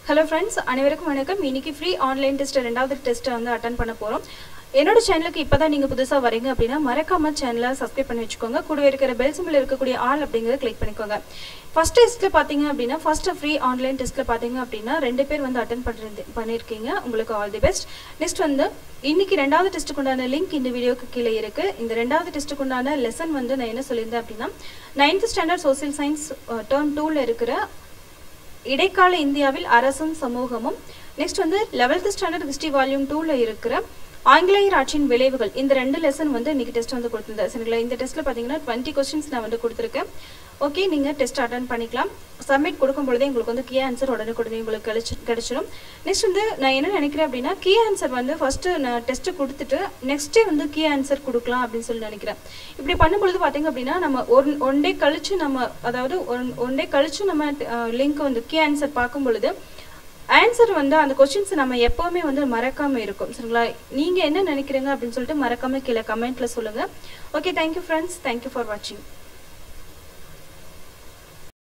hello friends அனைவருக்கும் வணக்கம் இன்னைக்கு ஃப்ரீ ஆன்லைன் டெஸ்ட் ரெண்டாவது டெஸ்ட்டை வந்து அட்டன் பண்ண போகிறோம் என்னோட சேனலுக்கு இப்போ தான் நீங்கள் புதுசாக வரீங்க அப்படின்னா மறக்காம சேனலை சப்ஸ்கிரைப் பண்ணி வச்சுக்கோங்க கூடவே இருக்கிற பெல் சிம்பிள் இருக்கக்கூடிய ஆல் அப்படிங்கிறத கிளிக் பண்ணிக்கோங்க ஃபர்ஸ்ட் டெஸ்ட்டில் பார்த்தீங்க அப்படின்னா ஃபர்ஸ்ட் ஃப்ரீ ஆன்லைன் டெஸ்ட்டில் பார்த்தீங்க அப்படின்னா ரெண்டு பேர் வந்து அட்டன் பண்ணுறது பண்ணியிருக்கீங்க உங்களுக்கு ஆல் தி பெஸ்ட் நெக்ஸ்ட் வந்து இன்னைக்கு ரெண்டாவது டெஸ்ட்டுக்கு உண்டான லிங்க் இந்த வீடியோக்கு கீழே இருக்கு இந்த ரெண்டாவது டெஸ்ட்டுக்கு உண்டான லெசன் வந்து நான் என்ன சொல்லியிருந்தேன் அப்படின்னா ninth standard social science term டூவில் இருக்கிற இடைக்கால இந்தியாவில் அரசும் சமூகமும் நெக்ஸ்ட் வந்து லெவல்த் ஸ்டாண்டர்ட் ஹிஸ்ட்ரி வால்யூம் டூவில் இருக்கிற ஆங்கிலேயர் ஆட்சியின் விளைவுகள் இந்த ரெண்டு லெசன் வந்து இன்னைக்கு டெஸ்ட் வந்து கொடுத்துருந்தேன் சரிங்களா இந்த டெஸ்ட்டில் பார்த்தீங்கன்னா டுவெண்ட்டி கொஸ்டின்ஸ் நான் வந்து கொடுத்துருக்கேன் ஓகே நீங்கள் டெஸ்ட் அட்டன் பண்ணிக்கலாம் சப்மிட் கொடுக்கும் பொழுதே உங்களுக்கு வந்து கீ ஆன்சர் உடனுக்குடனே உங்களுக்கு கிடைச்சி கிடைச்சிடும் நெக்ஸ்ட் வந்து நான் என்ன நினைக்கிறேன் அப்படின்னா கீ ஆன்சர் வந்து ஃபர்ஸ்ட் நான் டெஸ்ட் கொடுத்துட்டு நெக்ஸ்டே வந்து கீ ஆன்சர் கொடுக்கலாம் அப்படின்னு சொல்லி நினைக்கிறேன் இப்படி பண்ணும்பொழுது பார்த்தீங்க அப்படின்னா நம்ம ஒன் ஒன் டே கழிச்சு நம்ம அதாவது ஒன் ஒன் டே கழிச்சு நம்ம லிங்க் வந்து கீ ஆன்சர் பார்க்கும் பொழுது ஆன்சர் வந்து அந்த கொஸ்டின்ஸ் நம்ம எப்போவுமே வந்து மறக்காம இருக்கும் சரிங்களா நீங்க என்ன நினைக்கிறீங்க அப்படின்னு சொல்லிட்டு மறக்காம கீழே கமெண்ட்ல சொல்லுங்க okay thank you friends thank you for வாட்சிங்